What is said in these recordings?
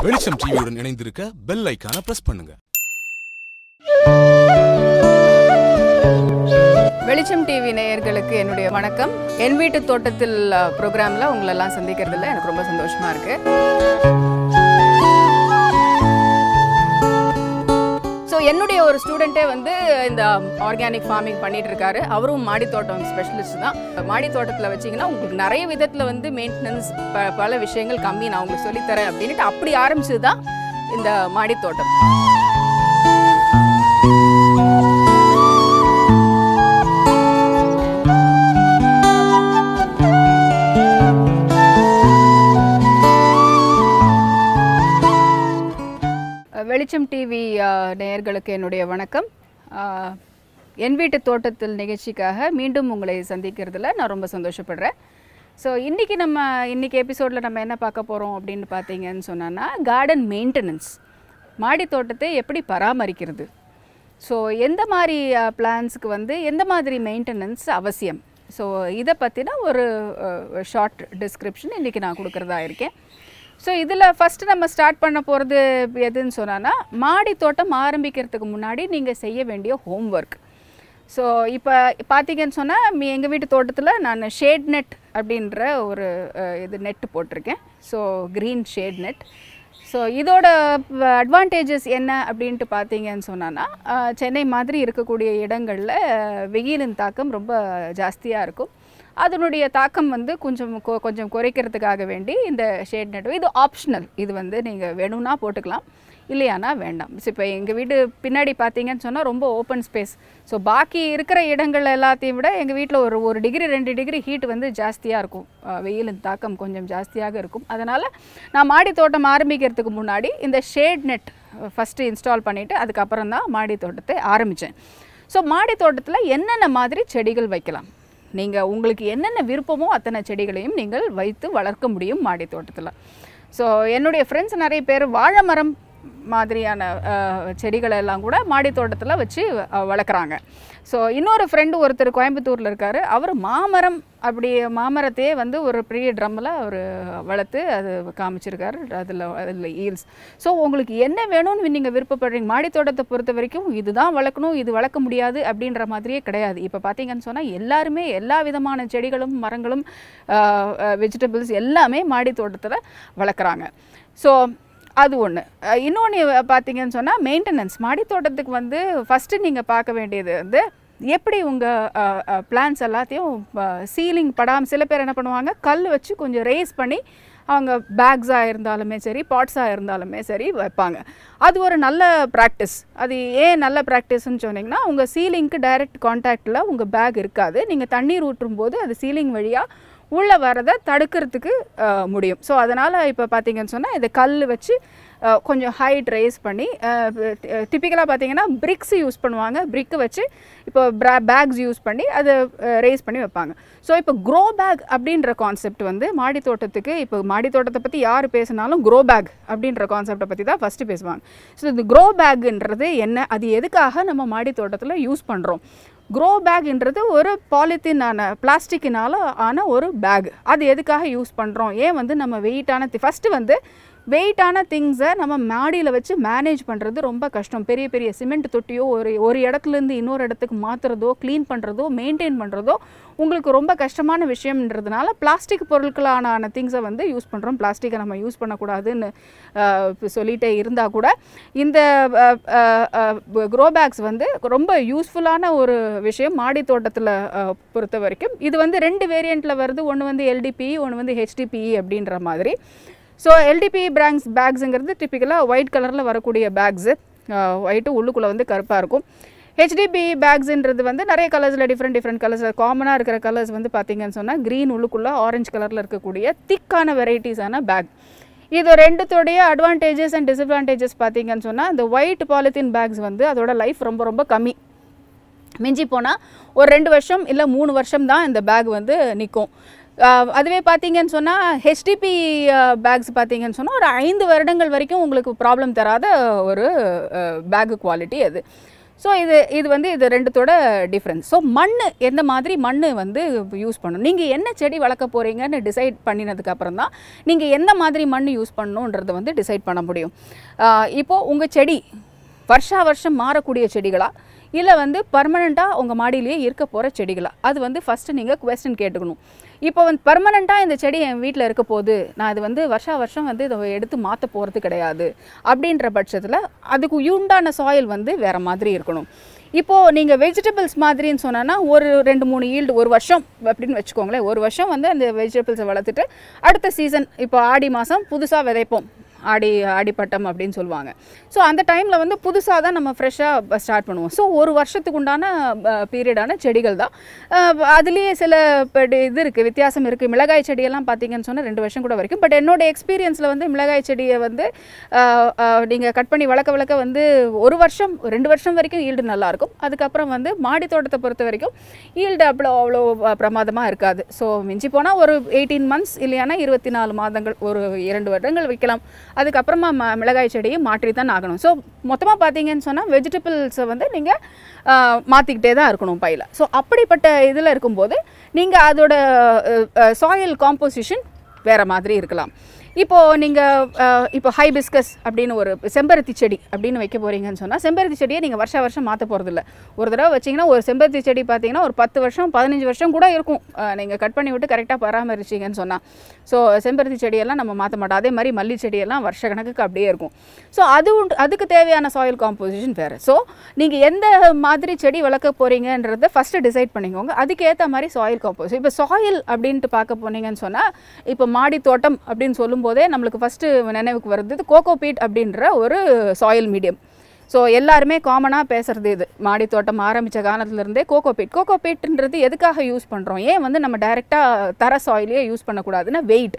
வெளிச்சம் டிவியுடன் இணைந்திருக்க பெல் ஐக்கான பிரஸ் பண்ணுங்க வெளிச்சம் டிவி நேயர்களுக்கு என்னுடைய வணக்கம் என் வீட்டு தோட்டத்தில் ப்ரோக்ராமில் உங்களெல்லாம் சந்திக்கிறதுல எனக்கு ரொம்ப சந்தோஷமா இருக்கு ஸோ என்னுடைய ஒரு ஸ்டூடெண்ட்டே வந்து இந்த ஆர்கானிக் ஃபார்மிங் பண்ணிட்டு இருக்காரு அவரும் மாடி தோட்டம் ஸ்பெஷலிஸ்ட் தான் மாடி தோட்டத்தில் வச்சிங்கன்னா உங்களுக்கு நிறைய விதத்தில் வந்து மெயின்டெனன்ஸ் ப பல விஷயங்கள் கம்மி நான் உங்களுக்கு சொல்லித்தரேன் அப்படின்ட்டு அப்படி ஆரம்பிச்சது தான் இந்த மாடி தோட்டம் வெளிச்சம் டிவி நேயர்களுக்கு என்னுடைய வணக்கம் அஹ், என் வீட்டு தோட்டத்தில் நிகழ்ச்சிக்காக மீண்டும் உங்களை சந்திக்கிறதுல நான் ரொம்ப சந்தோஷப்படுறேன் ஸோ இன்றைக்கி நம்ம இன்றைக்கி எபிசோடில் நம்ம என்ன பார்க்க போகிறோம் அப்படின்னு பார்த்தீங்கன்னு சொன்னோன்னா கார்டன் மெயின்டெனன்ஸ் மாடி தோட்டத்தை எப்படி பராமரிக்கிறது ஸோ எந்த மாதிரி பிளான்ஸுக்கு வந்து எந்த மாதிரி மெயின்டெனன்ஸ் அவசியம் ஸோ இதை பற்றின ஒரு ஷார்ட் டிஸ்கிரிப்ஷன் இன்றைக்கி நான் கொடுக்குறதா இருக்கேன் ஸோ இதில் ஃபஸ்ட்டு நம்ம ஸ்டார்ட் பண்ண போகிறது எதுன்னு சொன்னான்னா மாடி தோட்டம் ஆரம்பிக்கிறதுக்கு முன்னாடி நீங்கள் செய்ய வேண்டிய ஹோம்ஒர்க் ஸோ இப்போ பார்த்தீங்கன்னு சொன்னால் எங்கள் வீட்டு தோட்டத்தில் நான் ஷேட் நெட் அப்படின்ற ஒரு அஹ், இது நெட் போட்டிருக்கேன் so green shade net so இதோட அட்வான்டேஜஸ் என்ன அப்படின்ட்டு பார்த்தீங்கன்னு சொன்னான்னா அஹ், சென்னை மாதிரி இருக்கக்கூடிய இடங்களில் வெயிலின் தாக்கம் ரொம்ப ஜாஸ்தியாக இருக்கும் அதனுடைய தாக்கம் வந்து கொஞ்சம் கொ- கொஞ்சம் குறைக்கிறதுக்காக வேண்டி இந்த ஷேட் நெட் இது ஆப்ஷனல் இது வந்து நீங்கள் வேணும்னா போட்டுக்கலாம் இல்லையானா வேண்டாம் இப்போ எங்கள் வீடு பின்னாடி பார்த்தீங்கன்னு சொன்னால் ரொம்ப ஓப்பன் ஸ்பேஸ் ஸோ பாக்கி இருக்கிற இடங்கள் எல்லாத்தையும் விட எங்கள் வீட்டில் ஒரு ஒரு டிகிரி ரெண்டு டிகிரி ஹீட் வந்து ஜாஸ்தியாக இருக்கும் அஹ் வெயிலின் தாக்கம் கொஞ்சம் ஜாஸ்தியாக இருக்கும் அதனால் நான் மாடி தோட்டம் ஆரம்பிக்கிறதுக்கு முன்னாடி இந்த ஷேட் நெட் ஃபஸ்ட்டு இன்ஸ்டால் பண்ணிவிட்டு அதுக்கப்புறம் தான் மாடி தோட்டத்தை ஆரம்பித்தேன் ஸோ மாடி தோட்டத்தில் என்னென்ன மாதிரி செடிகள் வைக்கலாம் நீங்கள் உங்களுக்கு என்னென்ன விருப்பமோ அத்தனை செடிகளையும் நீங்கள் வைத்து வளர்க்க முடியும் மாடி தோட்டத்தில் ஸோ என்னுடைய ஃப்ரெண்ட்ஸ் நிறைய பேர் வாழை மரம் மாதிரியான அஹ், செடிகளை எல்லாம் கூட மாடி தோட்டத்தில் வச்சு அஹ், வளர்க்குறாங்க ஸோ இன்னொரு ஃப்ரெண்டு ஒருத்தர் கோயம்புத்தூரில் இருக்கார் அவர் மாமரம் அப்படி மாமரத்தையே வந்து ஒரு பெரிய ட்ரம்மில் அவர் வளர்த்து அது காமிச்சிருக்காரு அதில் அதில் ஈல்ஸ் ஸோ உங்களுக்கு என்ன வேணும்னு நீங்கள் விருப்பப்படுறீங்க மாடி தோட்டத்தை பொறுத்த வரைக்கும் இதுதான் வளர்க்கணும் இது வளர்க்க முடியாது அப்படின்ற மாதிரியே கிடையாது இப்போ பார்த்தீங்கன்னு சொன்னால் எல்லாருமே எல்லா விதமான செடிகளும் மரங்களும் வெஜிடபிள்ஸ் எல்லாமே மாடி தோட்டத்தில் வளர்க்குறாங்க ஸோ அது ஒன்று இன்னொன்று பார்த்தீங்கன்னு சொன்னால் மெயின்டெனன்ஸ் மாடி தோட்டத்துக்கு வந்து ஃபஸ்ட்டு நீங்கள் பார்க்க வேண்டியது வந்து எப்படி உங்கள் பிளான்ஸ் எல்லாத்தையும் சீலிங் படாமல் சில பேர் என்ன பண்ணுவாங்க கல் வச்சு கொஞ்சம் ரேஸ் பண்ணி அவங்க பேக்ஸாக இருந்தாலுமே சரி பாட்ஸாக இருந்தாலுமே சரி வைப்பாங்க அது ஒரு நல்ல ப்ராக்டிஸ் அது ஏன் நல்ல ப்ராக்டிஸ்ன்னு சொன்னீங்கன்னா உங்கள் சீலிங்க்கு டைரக்ட் காண்டாக்டில் உங்கள் பேக் இருக்காது நீங்கள் தண்ணீர் ஊற்றும் போது அது சீலிங் வழியாக உள்ளே வரதை தடுக்கிறதுக்கு அஹ், முடியும் ஸோ அதனால் இப்போ பார்த்தீங்கன்னு சொன்னால் இதை கல் வச்சு அஹ், கொஞ்சம் ஹைட் ரேஸ் பண்ணி டிப்பிக்கலாக பார்த்தீங்கன்னா பிரிக்ஸ் யூஸ் பண்ணுவாங்க பிரிக்கு வச்சு இப்போ ப்ரா பேக்ஸ் யூஸ் பண்ணி அதை ரேஸ் பண்ணி வைப்பாங்க ஸோ இப்போ க்ரோ பேக் அப்படின்ற கான்செப்ட் வந்து மாடி தோட்டத்துக்கு இப்போ மாடி தோட்டத்தை பற்றி யார் பேசினாலும் க்ரோ பேக் அப்படின்ற கான்செப்டை பற்றி தான் ஃபஸ்ட்டு பேசுவாங்க ஸோ இந்த க்ரோ பேக்குன்றது என்ன அது எதுக்காக நம்ம மாடி தோட்டத்தில் யூஸ் பண்ணுறோம் க்ரோ பேக்ன்றது ஒரு பாலித்தீனான பிளாஸ்டிக்கினால ஆன ஒரு பேக் அது எதுக்காக யூஸ் பண்ணுறோம் ஏன் வந்து நம்ம வெயிட்டான ஃபஸ்ட்டு வந்து வெயிட்டான திங்ஸை நம்ம மாடியில் வச்சு மேனேஜ் பண்ணுறது ரொம்ப கஷ்டம் பெரிய பெரிய சிமெண்ட் தொட்டியோ ஒரு ஒரு இடத்துலேருந்து இன்னொரு இடத்துக்கு மாற்றுறதோ க்ளீன் பண்ணுறதோ மெயின்டைன் பண்ணுறதோ உங்களுக்கு ரொம்ப கஷ்டமான விஷயம்ன்றதுனால பிளாஸ்டிக் பொருட்களான ஆன திங்ஸை வந்து யூஸ் பண்ணுறோம் பிளாஸ்டிக்கை நம்ம யூஸ் பண்ணக்கூடாதுன்னு ஆஹ், இப்ப சொல்லிட்டே இருந்தால் கூட இந்த க்ரோ பேக்ஸ் வந்து ரொம்ப யூஸ்ஃபுல்லான ஒரு விஷயம் மாடி தோட்டத்தில் பொறுத்த வரைக்கும் இது வந்து ரெண்டு வேரியண்ட்டில் வருது ஒன்று வந்து எல்டிபிஇ ஒன்று வந்து ஹெச்டிபிஇ அப்படின்ற மாதிரி ஸோ எல்டிபி பிராங்க்ஸ் பேக்ஸுங்கிறது டிப்பிக்கலாக ஒயிட் கலரில் வரக்கூடிய பேக்ஸு ஒயிட்டு உள்ளுக்குள்ளே வந்து கருப்பாக இருக்கும் ஹெச்டிபி பேக்ஸுன்றது வந்து நிறைய கலர்ஸில் டிஃப்ரெண்ட் டிஃப்ரெண்ட் கலர்ஸ் காமனாக இருக்கிற கலர்ஸ் வந்து பார்த்தீங்கன்னு சொன்னால் க்ரீன் உள்ளுக்குள்ளே ஆரஞ்சு கலரில் இருக்கக்கூடிய திக்கான வெரைட்டிஸான பேக் இது ரெண்டுத்தோடைய அட்வான்டேஜஸ் அண்ட் டிஸ்அட்வான்டேஜஸ் பார்த்தீங்கன்னு சொன்னால் இந்த ஒயிட் பாலித்தீன் பேக்ஸ் வந்து அதோட லைஃப் ரொம்ப ரொம்ப கம்மி மிஞ்சி போனால் ஒரு ரெண்டு வருஷம் இல்லை மூணு வருஷம் தான் இந்த பேக் வந்து நிற்கும் அதுவே பார்த்தீங்கன்னு சொன்னால் ஹெச்டிபி பேக்ஸ் பார்த்தீங்கன்னு சொன்னால் ஒரு ஐந்து வருடங்கள் வரைக்கும் உங்களுக்கு ப்ராப்ளம் தராத ஒரு பேக் குவாலிட்டி அது ஸோ இது இது வந்து இது ரெண்டுத்தோட டிஃப்ரென்ஸ் ஸோ மண் எந்த மாதிரி மண் வந்து யூஸ் பண்ணணும் நீங்கள் என்ன செடி வளர்க்க போகிறீங்கன்னு டிசைட் பண்ணினதுக்கு அப்புறம் தான் நீங்கள் எந்த மாதிரி மண் யூஸ் பண்ணணுன்றதை வந்து டிசைட் பண்ண முடியும் ஆஹ் இப்போ உங்கள் செடி வருஷா வருஷம் மாறக்கூடிய செடிகளா இல்லை வந்து பர்மனெண்ட்டாக உங்கள் மாடியிலேயே இருக்க போகிற செடிகளா அது வந்து ஃபஸ்ட்டு நீங்கள் கொஸ்டின் கேட்டுக்கணும் இப்போ வந்து பர்மனெண்ட்டாக இந்த செடி என் வீட்டில் இருக்க போகுது நான் இது வந்து வருஷா வருஷம் வந்து இதை எடுத்து மாற்ற போகிறது கிடையாது அப்படின்ற பட்சத்தில் அதுக்கு உண்டான சாயில் வந்து வேறு மாதிரி இருக்கணும் இப்போது நீங்கள் வெஜிடபிள்ஸ் மாதிரின்னு சொன்னோன்னா ஒரு ரெண்டு மூணு ஈல்டு ஒரு வருஷம் அப்படின்னு வச்சுக்கோங்களேன் ஒரு வருஷம் வந்து அந்த வெஜிடபிள்ஸை வளர்த்துட்டு அடுத்த சீசன் இப்போ ஆடி மாதம் புதுசாக விதைப்போம் ஆடி ஆடிப்பட்டம் அப்படின்னு சொல்லுவாங்க ஸோ அந்த டைமில் வந்து புதுசாக தான் நம்ம ஃப்ரெஷ்ஷாக ஸ்டார்ட் பண்ணுவோம் ஸோ ஒரு வருஷத்துக்கு உண்டான பீரியடான செடிகள் தான் அஹ் அதுலேயே சில இப்போ இது இருக்குது வித்தியாசம் இருக்குது மிளகாய் செடியெல்லாம் பார்த்தீங்கன்னு சொன்னால் ரெண்டு வருஷம் கூட வரைக்கும் பட் என்னோட எக்ஸ்பீரியன்ஸில் வந்து மிளகாய் செடியை வந்து நீங்கள் கட் பண்ணி வளர்க்க வளர்க்க வந்து ஒரு வருஷம் ரெண்டு வருஷம் வரைக்கும் ஈல்டு நல்லாயிருக்கும் அதுக்கப்புறம் வந்து மாடி தோட்டத்தை பொறுத்த வரைக்கும் ஈல்டு அவ்வளோ அவ்வளோ பிரமாதமாக இருக்காது ஸோ மிஞ்சி போனால் ஒரு எயிட்டீன் மந்த்ஸ் இல்லையானா இருபத்தி நாலு மாதங்கள் ஒரு இரண்டு வருடங்கள் வைக்கலாம் அதுக்கப்புறமா ம மிளகாய் செடியை மாற்றி தான் ஆகணும் ஸோ மொத்தமாக பார்த்தீங்கன்னு சொன்னால் வெஜிடபிள்ஸை வந்து நீங்கள் மாற்றிக்கிட்டே தான் இருக்கணும் பையில் ஸோ அப்படிப்பட்ட இதில் இருக்கும்போது நீங்கள் அதோட சாயில் காம்போசிஷன் வேறு மாதிரி இருக்கலாம் இப்போது நீங்கள் இப்போ ஹைபிஸ்கஸ் அப்படின்னு ஒரு செம்பருத்தி செடி அப்படின்னு வைக்க போகிறீங்கன்னு சொன்னால் செம்பருத்தி செடியை நீங்கள் வருஷ வருஷம் மாற்ற போகிறதில்ல ஒரு தடவை வச்சிங்கன்னா ஒரு செம்பருத்தி செடி பார்த்தீங்கன்னா ஒரு பத்து வருஷம் பதினஞ்சு வருஷம் கூட இருக்கும் நீங்கள் கட் பண்ணி விட்டு கரெக்டாக பராமரிச்சிங்கன்னு சொன்னால் ஸோ செம்பருத்தி செடியெல்லாம் நம்ம மாற்ற மாட்டோம் அதே மாதிரி மல்லி செடியெல்லாம் வருஷ கணக்குக்கு அப்படியே இருக்கும் ஸோ அது உண்டு அதுக்கு தேவையான சாயில் காம்போசிஷன் வேறு ஸோ நீங்கள் எந்த மாதிரி செடி வளர்க்க போகிறீங்கன்றத ஃபஸ்ட்டு டிசைட் பண்ணிக்கோங்க அதுக்கேற்ற மாதிரி சாயில் காம்போஸ் இப்போ சாயில் அப்படின்ட்டு பார்க்க போனீங்கன்னு சொன்னால் இப்போ மாடி தோட்டம் அப்படின்னு சொல்லும்போதே நம்மளுக்கு ஃபஸ்ட்டு நினைவுக்கு வருது கோகோ பீட் அப்படின்ற ஒரு சாயில் மீடியம் ஸோ எல்லாருமே காமனாக பேசுகிறது இது மாடி தோட்டம் ஆரம்பித்த காலத்துலேருந்தே கோகோ பீட் கோகோ பீட்ன்றது எதுக்காக யூஸ் பண்ணுறோம் ஏன் வந்து நம்ம டைரெக்டாக தர சாயிலே யூஸ் பண்ணக்கூடாதுன்னா வெயிட்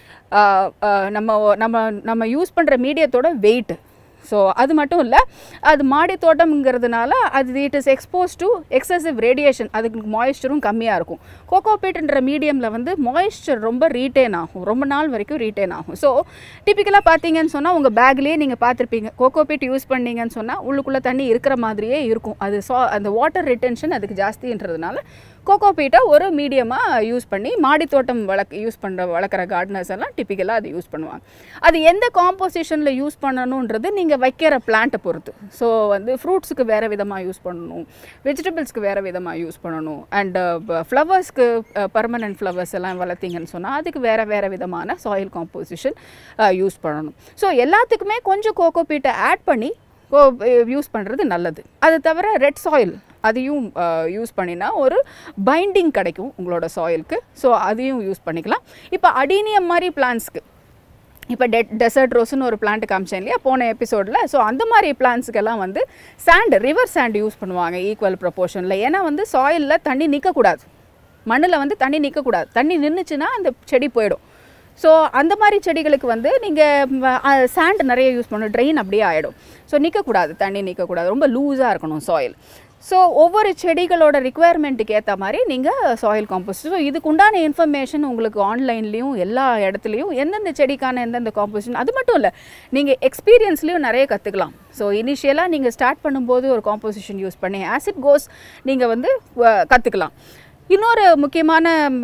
நம்ம நம்ம நம்ம யூஸ் பண்ணுற மீடியத்தோட வெயிட் ஸோ அது மட்டும் இல்லை அது மாடி தோட்டம்ங்கிறதுனால அது it is expose to excessive radiation அதுக்கு மாய்ஸ்சரும் கம்மியாக இருக்கும் கோகோபீட்ன்ற மீடியமில் வந்து மாய்ஸ்சர் ரொம்ப ரீட்டைன் ஆகும் ரொம்ப நாள் வரைக்கும் ரீட்டைன் ஆகும் ஸோ டிப்பிக்கலாக பார்த்தீங்கன்னு சொன்னால் உங்கள் பேக்லேயே நீங்கள் பார்த்துருப்பீங்க கோகோபீட் யூஸ் பண்ணீங்கன்னு சொன்னால் உள்ளுக்குள்ளே தண்ணி இருக்கிற மாதிரியே இருக்கும் அது ஸோ அந்த வாட்டர் ரிட்டென்ஷன் அதுக்கு ஜாஸ்தின்றதுனால கோகோபீட்டை ஒரு மீடியமாக யூஸ் பண்ணி மாடி தோட்டம் வளர்க்க யூஸ் பண்ணுற வளர்க்குற கார்டனர்ஸ் எல்லாம் டிப்பிக்கலாக அது யூஸ் பண்ணுவாங்க அது எந்த காம்போசிஷனில் யூஸ் பண்ணணுன்றது நீங்கள் வைக்கிற பிளான்ட்டை பொறுத்து ஸோ வந்து ஃப்ரூட்ஸுக்கு வேறு விதமாக யூஸ் பண்ணணும் வெஜிடபிள்ஸ்க்கு வேறு விதமாக யூஸ் பண்ணணும் அண்ட் ஃப்ளவர்ஸ்க்கு பர்மனன்ட் ஃப்ளவர்ஸ் எல்லாம் வளர்த்திங்கன்னு சொன்னால் அதுக்கு வேறு வேறு விதமான சாயில் காம்போசிஷன் யூஸ் பண்ணணும் ஸோ எல்லாத்துக்குமே கொஞ்சம் கோகோபீட்டை ஆட் பண்ணி யூஸ் பண்ணுறது நல்லது அது தவிர ரெட் சாயில் அதையும் யூஸ் பண்ணினா ஒரு பைண்டிங் கிடைக்கும் உங்களோட சாயிலுக்கு ஸோ அதையும் யூஸ் பண்ணிக்கலாம் இப்போ அடீனியம் மாதிரி பிளான்ஸ்க்கு இப்போ டெ டெசர்ட் ரோஸ்னு ஒரு பிளான்ட் காமிச்சேன் இல்லையா போன எபிசோடில் ஸோ அந்த மாதிரி பிளான்ஸுக்கெல்லாம் வந்து சாண்ட் ரிவர் சாண்ட் யூஸ் பண்ணுவாங்க ஈக்குவல் ப்ரொப்போர்ஷனில் ஏன்னா வந்து சாயிலில் தண்ணி நிற்கக்கூடாது மண்ணில் வந்து தண்ணி நிற்கக்கூடாது தண்ணி நின்றுச்சுன்னா அந்த செடி போயிடும் ஸோ அந்த மாதிரி செடிகளுக்கு வந்து நீங்கள் சாண்ட் நிறைய யூஸ் பண்ணணும் ட்ரெயின் அப்படியே ஆகிடும் ஸோ நிற்கக்கூடாது தண்ணி நிற்கக்கூடாது ரொம்ப லூஸாக இருக்கணும் சாயில் ஸோ ஒவ்வொரு செடிகளோட ரிக்குவயர்மெண்ட்டுக்கு ஏற்ற மாதிரி நீங்கள் சாயில் காம்போஸ்ட் ஸோ இதுக்கு உண்டான இன்ஃபர்மேஷன் உங்களுக்கு ஆன்லைன்லேயும் எல்லா இடத்துலையும் எந்தெந்த செடிக்கான எந்தெந்த காம்போசிஷன் அது மட்டும் இல்லை நீங்கள் எக்ஸ்பீரியன்ஸ்லேயும் நிறைய கற்றுக்கலாம் ஸோ இனிஷியலாக நீங்கள் ஸ்டார்ட் பண்ணும்போது ஒரு காம்போசிஷன் யூஸ் பண்ணி ஆசிட் கோஸ் நீங்கள் வந்து கற்றுக்கலாம் இன்னொரு முக்கியமான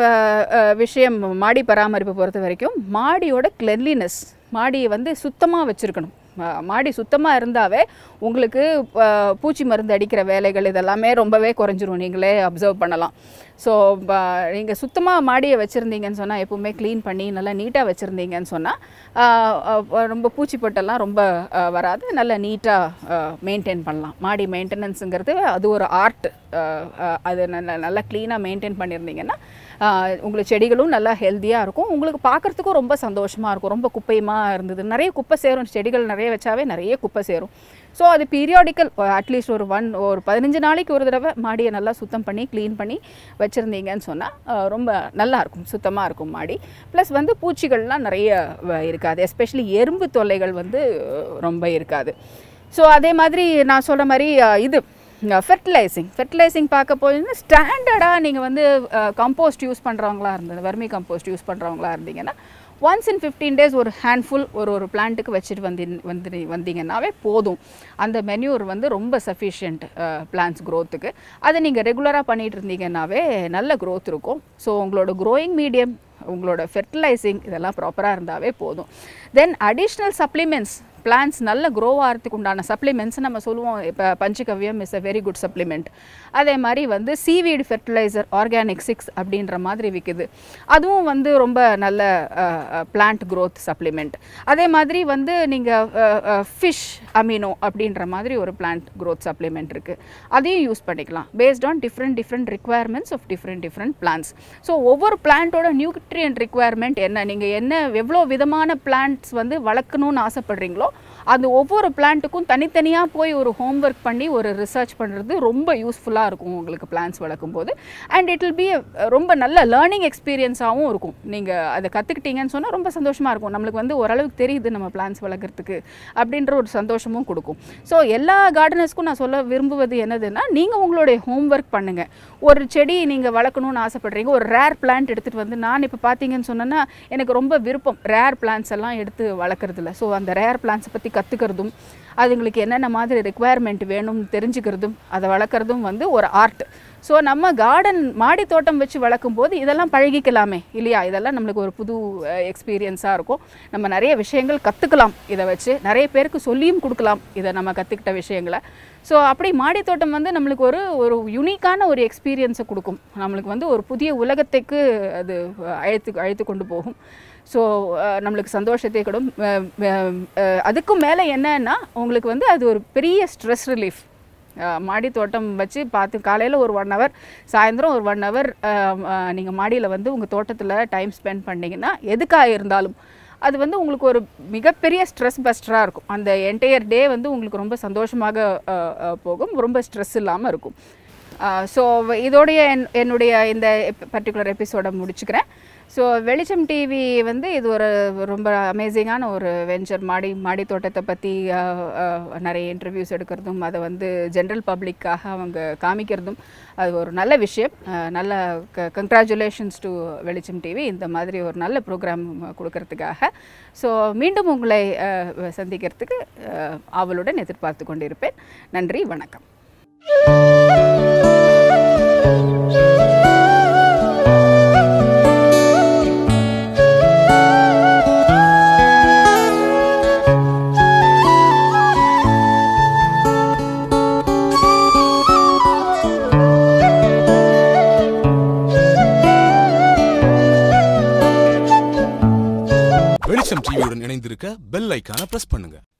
விஷயம் மாடி பராமரிப்பு பொறுத்த வரைக்கும் மாடியோட கிளென்லினஸ் மாடியை வந்து சுத்தமாக வச்சுருக்கணும் மாடி சுத்தமாக இருந்தாவே உங்களுக்கு பூச்சி மருந்து அடிக்கிற வேலைகள் இதெல்லாமே ரொம்பவே குறைஞ்சிரும் நீங்களே அப்சர்வ் பண்ணலாம் ஸோ நீங்கள் சுத்தமாக மாடியை வச்சுருந்தீங்கன்னு சொன்னால் எப்போவுமே க்ளீன் பண்ணி நல்லா நீட்டாக வச்சுருந்தீங்கன்னு சொன்னால் ரொம்ப பூச்சி பொட்டெல்லாம் ரொம்ப வராது நல்லா நீட்டாக மெயின்டைன் பண்ணலாம் மாடி மெயின்டெனன்ஸுங்கிறது அது ஒரு ஆர்ட் அது நல்ல நல்லா க்ளீனாக மெயின்டைன் பண்ணியிருந்தீங்கன்னா உங்களுக்கு செடிகளும் நல்லா ஹெல்த்தியாக இருக்கும் உங்களுக்கு பார்க்குறதுக்கும் ரொம்ப சந்தோஷமாக இருக்கும் ரொம்ப குப்பையமாக இருந்தது நிறைய குப்பை சேரும் செடிகள் நிறைய வச்சாவே நிறைய குப்பை சேரும் ஸோ அது பீரியாடிக்கல் அட்லீஸ்ட் ஒரு ஒன் ஒரு பதினஞ்சு நாளைக்கு ஒரு தடவை மாடியை நல்லா சுத்தம் பண்ணி க்ளீன் பண்ணி வச்சுருந்தீங்கன்னு சொன்னால் ரொம்ப நல்லா இருக்கும் சுத்தமாக இருக்கும் மாடி ப்ளஸ் வந்து பூச்சிகள்லாம் நிறைய இருக்காது எஸ்பெஷலி எறும்பு தொல்லைகள் வந்து ரொம்ப இருக்காது ஸோ அதே மாதிரி நான் சொல்கிற மாதிரி இது ஃபெர்டிலைசிங் ஃபெர்டிலைசிங் பார்க்க போனீங்கன்னா ஸ்டாண்டர்டாக நீங்கள் வந்து கம்போஸ்ட் யூஸ் பண்ணுறவங்களா இருந்தது வர்மி கம்போஸ்ட் யூஸ் பண்ணுறவங்களா இருந்தீங்கன்னா ஒன்ஸ் இன் ஃபிஃப்டீன் டேஸ் ஒரு ஹேண்ட்ஃபுல் ஒரு ஒரு பிளான்ட்டுக்கு வச்சுட்டு வந்து வந்து வந்தீங்கன்னாவே போதும் அந்த மென்யூர் வந்து ரொம்ப சஃபிஷியன்ட் பிளான்ஸ் க்ரோத்துக்கு அதை நீங்கள் ரெகுலராக பண்ணிட்டு இருந்தீங்கன்னாவே நல்ல growth இருக்கும் ஸோ உங்களோட க்ரோயிங் மீடியம் உங்களோட ஃபெர்டிலைசிங் இதெல்லாம் ப்ராப்பராக இருந்தாவே போதும் தென் அடிஷ்னல் சப்ளிமெண்ட்ஸ் பிளான்ஸ் நல்ல க்ரோ ஆகிறதுக்கு உண்டான சப்ளிமெண்ட்ஸ் நம்ம சொல்லுவோம் இப்போ panchagavya is a very good supplement அதே மாதிரி வந்து சீவீடு ஃபெர்டிலைசர் ஆர்கானிக் சிக்ஸ் அப்படின்ற மாதிரி விற்குது அதுவும் வந்து ரொம்ப நல்ல பிளான்ட் growth சப்ளிமெண்ட் அதே மாதிரி வந்து நீங்கள் ஃபிஷ் அமினோ அப்படின்ற மாதிரி ஒரு பிளான்ட் growth சப்ளிமெண்ட் இருக்குது அதையும் யூஸ் பண்ணிக்கலாம் based on different different requirements of different different plants so ஒவ்வொரு பிளான்ட்டோட நியூட்ரியன்ட் ரிக்குவயர்மெண்ட் என்ன நீங்கள் என்ன எவ்வளோ விதமான பிளான்ட்ஸ் வந்து வளர்க்கணும்னு ஆசைப்படுறீங்களோ அது ஒவ்வொரு பிளான்ட்டுக்கும் தனித்தனியாக போய் ஒரு ஹோம்ஒர்க் பண்ணி ஒரு ரிசர்ச் பண்ணுறது ரொம்ப யூஸ்ஃபுல்லாக இருக்கும் உங்களுக்கு பிளான்ஸ் வளர்க்கும் போது அண்ட் இட் வில் பி ரொம்ப நல்ல லேர்னிங் எக்ஸ்பீரியன்ஸாகவும் இருக்கும் நீங்கள் அதை கற்றுக்கிட்டீங்கன்னு சொன்னால் ரொம்ப சந்தோஷமாக இருக்கும் நம்மளுக்கு வந்து ஓரளவுக்கு தெரியுது நம்ம பிளான்ஸ் வளர்க்குறதுக்கு அப்படின்ற ஒரு சந்தோஷமும் கொடுக்கும் ஸோ எல்லா கார்டனர்ஸ்க்கும் நான் சொல்ல விரும்புவது என்னதுன்னா நீங்கள் உங்களுடைய ஹோம்ஒர்க் பண்ணுங்கள் ஒரு செடி நீங்கள் வளர்க்கணும்னு ஆசைப்படுறீங்க ஒரு ரேர் பிளான்ட் எடுத்துகிட்டு வந்து நான் இப்போ பார்த்தீங்கன்னு சொன்னேன்னா எனக்கு ரொம்ப விருப்பம் ரேர் பிளான்ஸ் எல்லாம் எடுத்து வளர்க்குறதுல ஸோ அந்த ரேர் பிளான்ஸை பற்றி கற்றுக்கிறதும் அதுங்களுக்கு என்னென்ன மாதிரி ரெக்குவயர்மெண்ட் வேணும்னு தெரிஞ்சுக்கிறதும் அதை வளர்க்குறதும் வந்து ஒரு ஆர்ட் ஸோ நம்ம கார்டன் மாடி தோட்டம் வச்சு வளர்க்கும் போது இதெல்லாம் பழகிக்கலாமே இல்லையா இதெல்லாம் நம்மளுக்கு ஒரு புது எக்ஸ்பீரியன்ஸாக இருக்கும் நம்ம நிறைய விஷயங்கள் கற்றுக்கலாம் இதை வச்சு நிறைய பேருக்கு சொல்லியும் கொடுக்கலாம் இதை நம்ம கற்றுக்கிட்ட விஷயங்களை ஸோ அப்படி மாடி தோட்டம் வந்து நம்மளுக்கு ஒரு ஒரு யுனிக்கான ஒரு எக்ஸ்பீரியன்ஸை கொடுக்கும் நம்மளுக்கு வந்து ஒரு புதிய உலகத்துக்கு அது அழைத்து அழைத்து கொண்டு போகும் ஸோ நம்மளுக்கு சந்தோஷத்தை கூடும் அஹ், அஹ், அஹ், அதுக்கும் மேலே என்னன்னா உங்களுக்கு வந்து அது ஒரு பெரிய ஸ்ட்ரெஸ் ரிலீஃப் மாடி தோட்டம் வச்சு பார்த்து காலையில் ஒரு ஒன் ஹவர் சாயந்தரம் ஒரு ஒன் ஹவர் நீங்கள் மாடியில் வந்து உங்கள் தோட்டத்தில் டைம் ஸ்பெண்ட் பண்ணிங்கன்னா எதுக்காக இருந்தாலும் அது வந்து உங்களுக்கு ஒரு மிகப்பெரிய ஸ்ட்ரெஸ் பஸ்டராக இருக்கும் அந்த என்டையர் டே வந்து உங்களுக்கு ரொம்ப சந்தோஷமாக அஹ், அஹ், போகும் ரொம்ப ஸ்ட்ரெஸ் இல்லாமல் இருக்கும் ஸோ இதோடைய என் என்னுடைய இந்த பர்டிகுலர் எபிசோடை முடிச்சுக்கிறேன் ஸோ வெளிச்சம் டிவி வந்து இது ஒரு ரொம்ப அமேசிங்கான ஒரு வெஞ்சர் மாடி மாடி தோட்டத்தை பற்றி நிறைய இன்டர்வியூஸ் எடுக்கிறதும் அதை வந்து ஜென்ரல் பப்ளிக்காக அவங்க காமிக்கிறதும் அது ஒரு நல்ல விஷயம் அஹ், நல்ல க கங்க்ராச்சுலேஷன்ஸ் டு வெளிச்சம் டிவி இந்த மாதிரி ஒரு நல்ல ப்ரோக்ராம் கொடுக்கறதுக்காக ஸோ மீண்டும் உங்களை அஹ், சந்திக்கிறதுக்கு அஹ், ஆவலுடன் எதிர்பார்த்து கொண்டிருப்பேன் நன்றி வணக்கம் வெளிச்சம் டிவியுடன் இணைந்திருக்க பெல் ஐக்கான பிரஸ் பண்ணுங்க